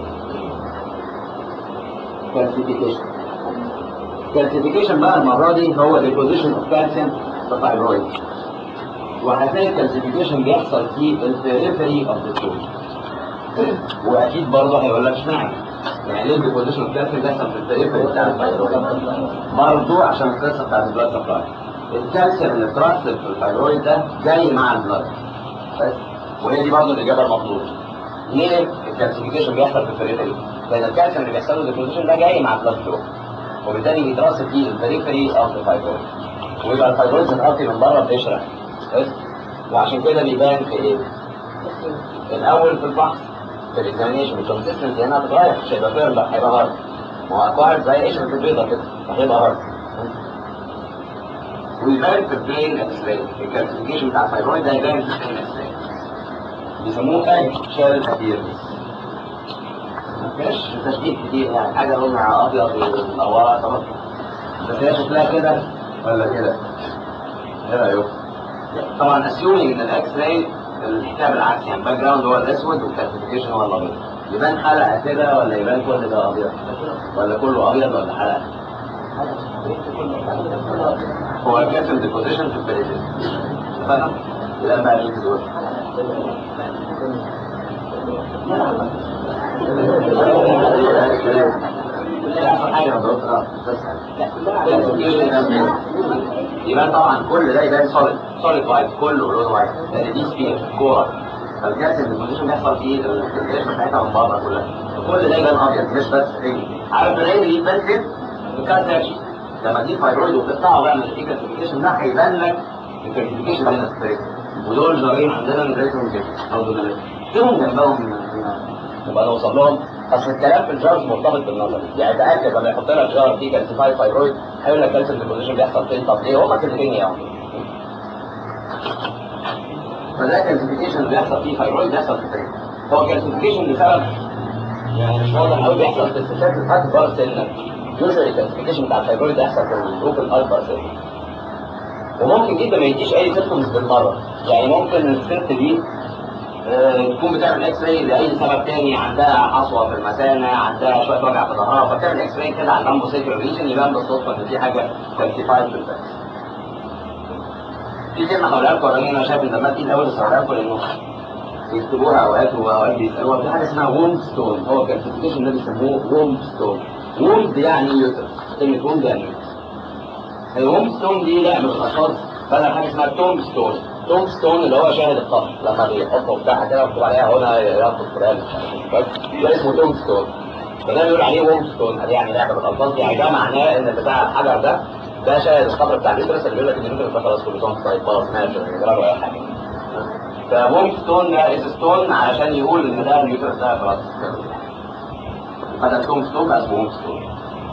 كالسيفيكيشن كالسيفيكيشن بقى المرة دي هو ديبوزيشن اوف كالسيوم في فايبرويد وهتلاقي الكالسيفيكيشن بيحصل في البريفري اوف ذا سول واكيد برضه هيقول لك اشمعنى يعني ليه الديبوزيشن اوف كالسيوم بيحصل في البريفري بتاع الفايبرويد برضه عشان القصه بتاعت البلاد سبلاي الكالسيوم اللي اترسب في الفايبرويد ده جاي مع البلاد بس وهي دي برضه الاجابه المطلوبه ليه الكالسيفيكيشن بيحصل في البريفري؟ لان الكالسيوم اللي بيحصل له ديبوزيشن ده جاي مع البلاد فلو وبالتالي بيترسب في البريفري اوف ذا فايبرويد ويبقى الفايبرويد متغطي من بره بقشره بس وعشان كده بيبان في ايه؟ الاول في الفحص في الاكزامينيشن الكونسستنسي هنا هتتغير مش هيبقى فيرم بقى هيبقى هارد ما هو اكوايرد زي قشره البيضه كده فهيبقى هارد ويبان في البرين اكس راي الكالسيفيكيشن بتاع الفايبرويد ده يبان في البرين اكس راي بيسموه اج شال ابيرنس مفيش تشبيه كتير يعني حاجه لونها ابيض منوره خلاص بس هي شكلها كده ولا كده؟ ايه رايكم؟ طبعا اسيومينج ان الاكس راي الحساب العكسي يعني الباك جراوند هو الاسود والكلاسيفيكيشن هو الابيض يبان حلقه كده ولا يبان كل ده ابيض ولا كله ابيض ولا حلقه هو الكاسم ديبوزيشن في البريفير فاهم يبان بقى مين دول يبان طبعا كل ده يبان سوليد سوليد وايت كله لون وايت لان دي سفير كوره فالجاس البوزيشن بيحصل فيه الكالكوليشن بتاعتها من بره كلها كل ده يبان ابيض مش بس رجل عارف العين اللي يبان فين؟ بتاع سكشن لما تجيب فايبرويد وتقطعه بقى من الكالسيفيكيشن ده هيبان لك الكالسيفيكيشن هنا في الفريق ودول جارين عندنا من ريتهم كده او دول فيهم جنبهم نبقى نوصل لهم اصل الكلام في الجارز مرتبط بالنظر يعني تاكد لما يحط لك جار فيه كالسيفاي فايبرويد هيقول لك كالسيوم ديبوزيشن بيحصل فين طب ليه هما كلمتين يعني فده كالسيفيكيشن بيحصل فيه فايبرويد بيحصل في الفريق هو كالسيفيكيشن بسبب يعني مش واضح قوي بيحصل في الستات الاكبر سنا يوجوالي الكالسيفيكيشن بتاع الفايبرويد يحصل في الجروب الاكبر سنا وممكن جدا ما يديش اي سيمتومز بالمره يعني ممكن الست دي آه، تكون بتعمل اكس راي لاي سبب تاني عندها حصوه في المثانه عندها شويه وجع في ظهرها فبتعمل اكس راي كده على اللامبو سيكر ريجن يبان بالصدفه ان في حاجه كالسيفايد في الفك في كلمه هقولها لكم وراني انا شايف ان لما تيجي الاول بس هقولها لكم لانه يكتبوها اوقات واوقات بيسالوها في حاجه اسمها ووم ستون هو الكالسيفيكيشن ده بيسموه ووم ستون ووم يعني يوترس كلمه ووم يعني يوترس الووم ستون دي لعبه الاشخاص بدل حاجه اسمها توم ستون توم ستون اللي هو شاهد القبر لما بيحطوا بتاعها كده مكتوب عليها هنا ياخد قران بس ده اسمه توم ستون فده بيقول عليه ووم ستون دي يعني لعبه بالالفاظ يعني ده معناه ان بتاع الحجر ده ده شاهد القبر بتاع اليوترس اللي بيقول لك ان اليوترس ده خلاص كل سنه طيب خلاص ماشي يجربوا اي حاجه فووم ستون ده از ستون علشان يقول ان ده اليوترس ده خلاص بدل توم ستون بقى اسمه ووم ستون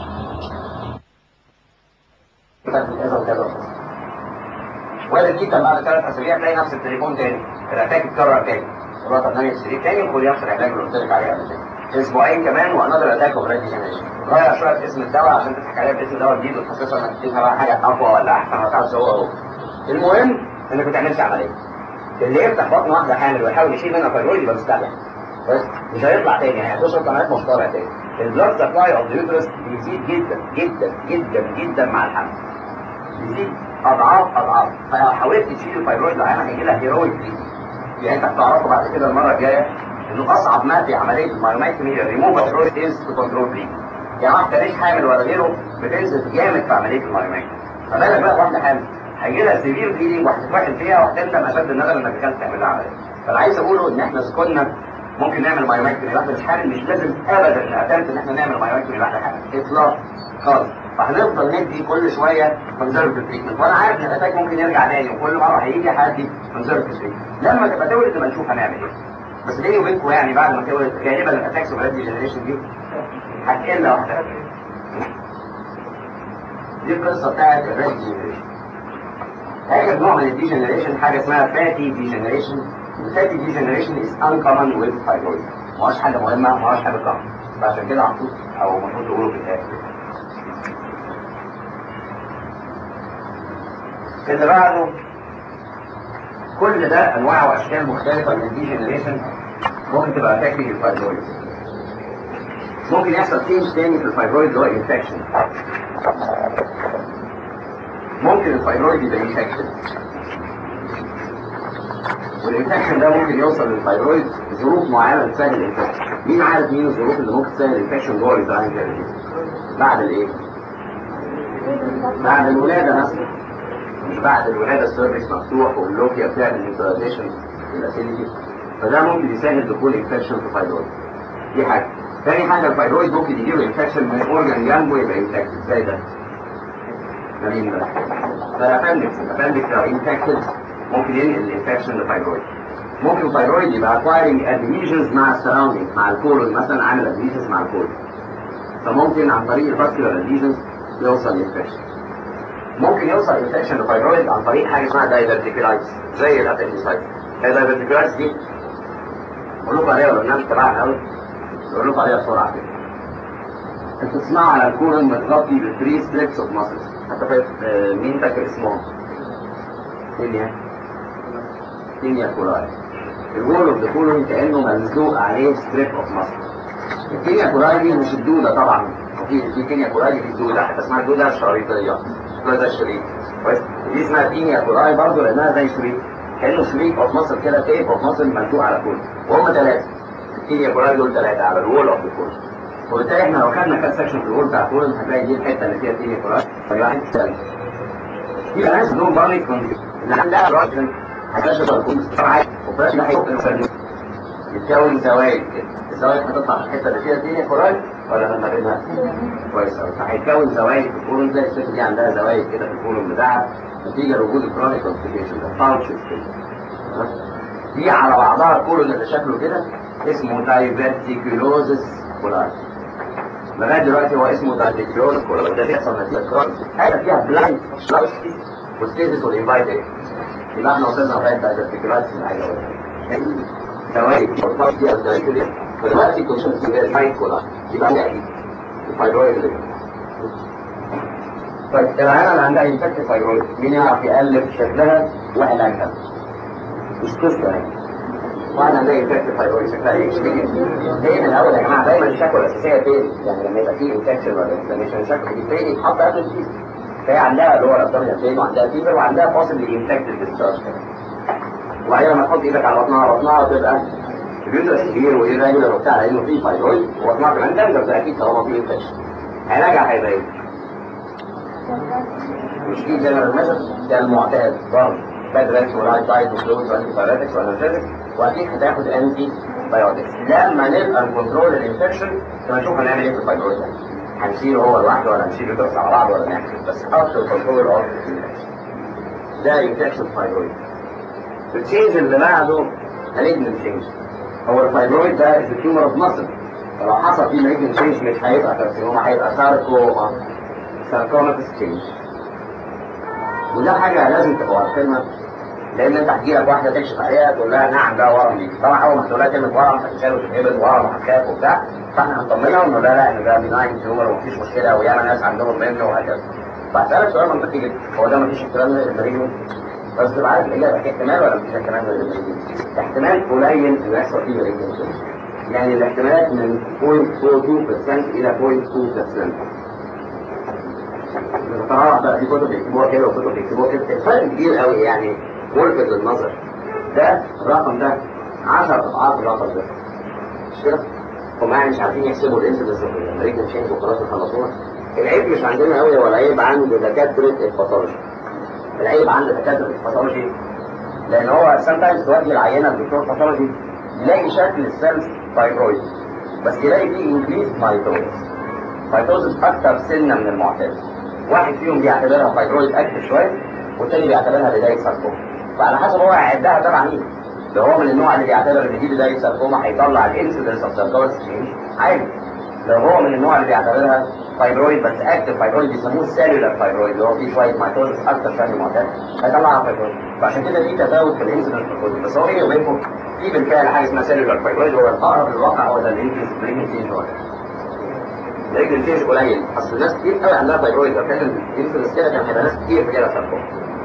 كذا وكذا وارد جدا بعد ثلاث اسابيع تلاقي نفس التليفون تاني الاتاك اتكرر تاني تروح تنام السرير تاني وخد نفس العلاج اللي قلت لك عليه قبل كده اسبوعين كمان وانذر اتاك اوف ريد جنريشن غير شويه في اسم الدواء عشان تضحك عليها باسم دواء جديد وتحسسها انك تديها بقى حاجه اقوى ولا احسن وتعرف هو هو المهم انك ما تعملش عمليه اللي يفتح بطن واحده حامل ويحاول يشيل منها فايبرويد يبقى مستعجل بس مش هيطلع تاني يعني هتوصل عمليات مش طالع تاني البلاد سبلاي اوف اليوترس بيزيد جدا جدا جدا جدا مع الحمل يزيد اضعاف اضعاف فلو حاولت تشيل الفايبرويد العيان هيجي لها هيرويك يعني انت هتعرفه بعد كده المره الجايه انه اصعب ما في عمليه المايوماكتومي ريموف الفايبرويد از تو كنترول بريد يعني واحده مش حامل ولا غيره بتنزل جامد في عمليه المايوماكتومي فبالك بقى واحده حامل هيجي لها سيفير بليدنج وهتتوحد فيها وهتندم اشد الندم انك دخلت تعمل لها عمليه فانا عايز اقوله ان احنا كنا ممكن نعمل مايوماكتومي واحده مش حامل مش لازم ابدا نعتمد ان احنا نعمل مايوماكتومي واحده حامل اطلاق خالص فهنفضل ندي كل شويه كونزرفتيف تريتمنت وانا عارف ان الاتاك ممكن يرجع تاني وكل مره هيجي هدي كونزرفتيف تريتمنت لما تبقى تولد نبقى نشوف هنعمل ايه بس بيني وبينكم يعني بعد ما تولد غالبا الاتاكس وبلاد جنريشن دي هتقل واحده دي القصه بتاعت الريد جنريشن اخر نوع من الدي جنريشن حاجه اسمها فاتي دي جنريشن الفاتي دي جنريشن از انكومن ويز فايبرويد ما هوش حاجه مهمه ما هوش حاجه كومن فعشان كده محطوط او المفروض تقوله في الاخر اللي بعده كل ده انواع واشكال مختلفه من الدي جنريشن ممكن تبقى افكتنج الفايبرويد ممكن يحصل تيمز تاني في الفايبرويد اللي هو انفكشن ممكن الفايبرويد يبقى انفكشن والانفكشن ده ممكن يوصل للفايبرويد ظروف معينه تسهل الانفكشن مين عارف مين الظروف اللي ممكن تسهل الانفكشن جوه اليوتراين كافيتي بعد الايه؟ بعد الولاده مثلا مش بعد الولاده السيرفكس مفتوح واللوكيا بتعمل نيوتراليزيشن للاسيديتي فده ممكن يسهل دخول انفكشن في فايبرويد دي حاجه تاني حاجه الفايبرويد ممكن يجيب انفكشن من اورجان جنبه يبقى انفكتد زي ده ده مين ده؟ ده الابندكس الابندكس لو انفكتد ممكن ينقل الانفكشن لفايبرويد ممكن الفايبرويد يبقى acquiring adhesions مع السراوندينج مع الكولون مثلا عامل adhesions مع الكولون فممكن عن طريق الفاسكولار adhesions يوصل انفكشن ممكن يوصل انفكشن للفايبرويد عن طريق حاجه اسمها دايفرتيكولايتس زي الابنديسايتس الدايفرتيكولايتس دي بقول لكم عليها برنامج تبعنا قوي بقول لكم عليها بسرعه كده انتوا تسمعوا على الكولون متغطي بثري ستريبس اوف ماسلز حتى فاكر آه، مين فاكر اسمهم؟ كينيا كينيا كولاي الوول اوف ذا كولون كانه ملزوق عليه ستريب اوف ماسل الكينيا كولاي دي مش الدوده طبعا في في كينيا كولاي دي في الدوده حتى اسمها الدوده الشريطيه شكلها زي الشريط كويس دي اسمها كينيا كولاي برضه لانها زي شريط كانه شريط اوف ماسل كده تيب اوف ماسل ملزوق على كولون وهم ثلاثه الكينيا كولاي دول ثلاثه على الوول اوف ذا كولون وبالتالي احنا لو خدنا كات سكشن في الوول بتاع كولون هتلاقي دي الحته اللي فيها كينيا كولاي واحد ثالث في ناس بدون بانيك اللي عندها راجل هتشرب الكون طبعا وفلاش ده هيحط يتكون زوايد كده الزوايد هتطلع في الحته اللي فيها الدنيا كورايد ولا لما بينها كويس قوي فهيتكون زوايد في الكولون زي الست دي عندها زوايد كده في الكولون بتاعها نتيجه لوجود الكرونيك كونستيبيشن ده باوتشز كده دي على بعضها الكولون اللي شكله كده اسمه دايفرتيكولوزس كولاي لغايه دلوقتي هو اسمه دايفرتيكولوزس كولاي وده بيحصل نتيجه كرونيك حاجه فيها بلايند وستيزس والانفايتد يبقى احنا وصلنا لغايه دايفرتيكولوزس من حاجه زوايد دلوقتي كوشن سيجار مايكولا يبقى ده ايه الفايبرويد طيب العيانة اللي عندها انفكت فايبرويد مين يعرف يقلب شكلها وعلاجها مش قصة يعني واحد عندها انفكت فايبرويد شكلها ايه اشتكي ليه من الاول يا جماعه دايما الشكوى الاساسيه فين يعني لما يبقى فيه انفكشن ولا انفلاميشن الشكوى دي فين يتحط قبل الفيز فهي عندها اللي هو الابدومينال بين وعندها فيبر وعندها بوسبلي انفكتد ديسشارج وبعدين لما تحط ايدك على بطنها بطنها تبقى اليوترس كبير وايه راجل وبتاع لانه فيه فايبرويد وبطنها كمان تنجر ده اكيد طالما فيه انفكشن علاجها هيبقى ايه؟ مش في جنرال ميثود ده المعتاد برضه باد ريكس ولايت دايت وفلويدز وانتي بايوتكس وانالجيزكس واكيد هتاخد انتي بايوتكس لما نبقى نكنترول الانفكشن نشوف هنعمل ايه في الفايبرويد ده هنشيله هو لوحده ولا هنشيل اليوترس على بعض ولا نعمل بس اكتر كنترول اوف ده انفكشن فايبرويد التشينج اللي بعده مالجنت تشينج هو الفايبرويد ده التيومر اوف مصر فلو حصل فيه مالجنت تشينج مش هيبقى كارسينوما هيبقى ساركوما ساركوما تشينج وده حاجة لازم تبقوا عارفينها لان انت هتجيلك واحدة تكشف عليها تقول لها نعم ده ورم دي طبعا اول ما تقول لها كلمة ورم هتشال وتتهبل ورم وهتخاف وبتاع فاحنا هنطمنها ونقول لها لا ان ده بناين تيومر ومفيش مشكلة وياما ناس عندهم منه وهكذا فهسألك سؤال منطقي جدا هو ده مفيش احتمال للمريض بس تبقى عارف الاجابه في احتمال ولا مفيش احتمال ولا احتمال قليل ان يحصل فيه مريض يعني الاحتمالات من 0.42% الى 0.2% بتتراوح بقى في كتب بيكتبوها كده وكتب بيكتبوها كده الفرق كبير قوي يعني ملفت للنظر ده الرقم ده 10 اضعاف الرقم ده مش كده؟ هم يعني مش عارفين يحسبوا الانسيدنس اوف المريض تشينج وخلاص يخلصونا العيب مش عندنا قوي هو العيب عند دكاتره الباثولوجي العيب عند دكاتره الباثولوجي لان هو سام تايمز تودي العينه لدكتور باثولوجي يلاقي شكل السيلز فايبرويد بس يلاقي فيه انكريز مايتوزس مايتوزس اكتر سنه من المعتاد واحد فيهم بيعتبرها فايبرويد اكتف شويه والتاني بيعتبرها بدايه ساركوما فعلى حسب هو هيعدها تبع مين لو هو من النوع اللي بيعتبر ان دي بدايه ساركوما هيطلع الانسيدنس اوف ساركوما عادي لو هو من النوع اللي بيعتبرها فايبرويد بس اكتف فايبرويد بيسموه سيلولار فايبرويد اللي هو فيه شويه مايتوزس اكتر شويه من المعتاد هيطلعها فايبرويد فعشان كده في تفاوت في الانسيدنس فايبرويد بس هو ايه وبينكم في بالفعل حاجه اسمها سيلولار فايبرويد هو الاقرب للواقع هو ده الانكريز بريجنسي هو لكن تيجي قليل اصل الناس كتير قوي عندها فايبرويد لو كان الانسولين كده كان هيبقى ناس كتير في كده ساركوما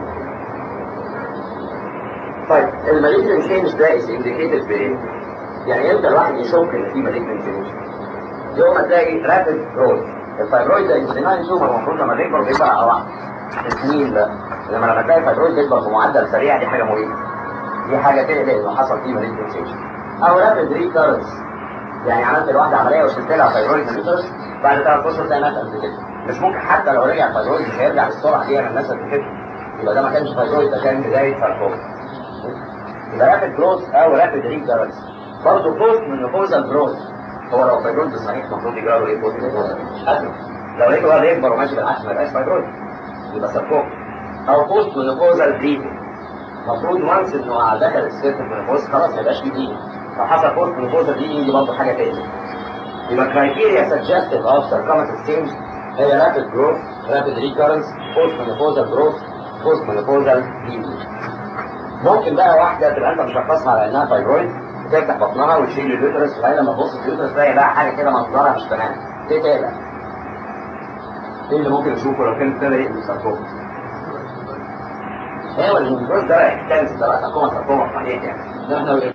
طيب المالجنت تشينج ده از انديكيتد بايه؟ يعني امتى الواحد يشك ان في مالجنت تشينج؟ يوم ما تلاقي رابid جروث الفايبرويد ده انسولين تومر المفروض لما بيكبر بيكبر على واحد السنين ده لما لما تلاقي الفايبرويد بيكبر بمعدل سريع دي حاجه مريبه دي حاجه تقلق انه حصل فيه مالجنت تشينج او رابid ريكارنس يعني عملت الواحده عمليه وشلت لها فايبرويد من بعد ثلاث اشهر تلاقي ناس قد كده مش ممكن حتى لو رجع فايبرويد مش هيرجع بالسرعه دي من الناس قد كده يبقى ده ما كانش فايبرويد ده كان بدايه ساركوما يبقى رابد جروث او رابد ريكارنس برضه بوست من نفوذ جروث هو لو فايبرويد صحيح المفروض يجرى له ايه بوست نفوذ لو لقيته بقى بيكبر وماشي بالعكس ما يبقاش فايبرويد يبقى ساركوما او بوست من نفوذ البريدنج المفروض وانس انه دخل السيرت في النفوذ خلاص ما يبقاش فيه بريدنج لو حصل بوست من نفوذ البريدنج دي برضه حاجه تاني يبقى كرايتيريا suggestive of sarcomatous change هي rapid growth, rapid recurrence, post-menopausal growth, post-menopausal bleeding. ممكن بقى واحدة تبقى انت مشخصها على انها فايبرويد تفتح بطنها وتشيل اليوترس وبعدين لما تبص في اليوترس تلاقي بقى حاجة كده منظرها مش تمام تقلق ايه اللي ممكن نشوفه لو كان ابتدى يقلب ساركوما؟ ايوه الجلوكوز ده احتاج ده ساركوما ساركوما صحيح يعني ده احنا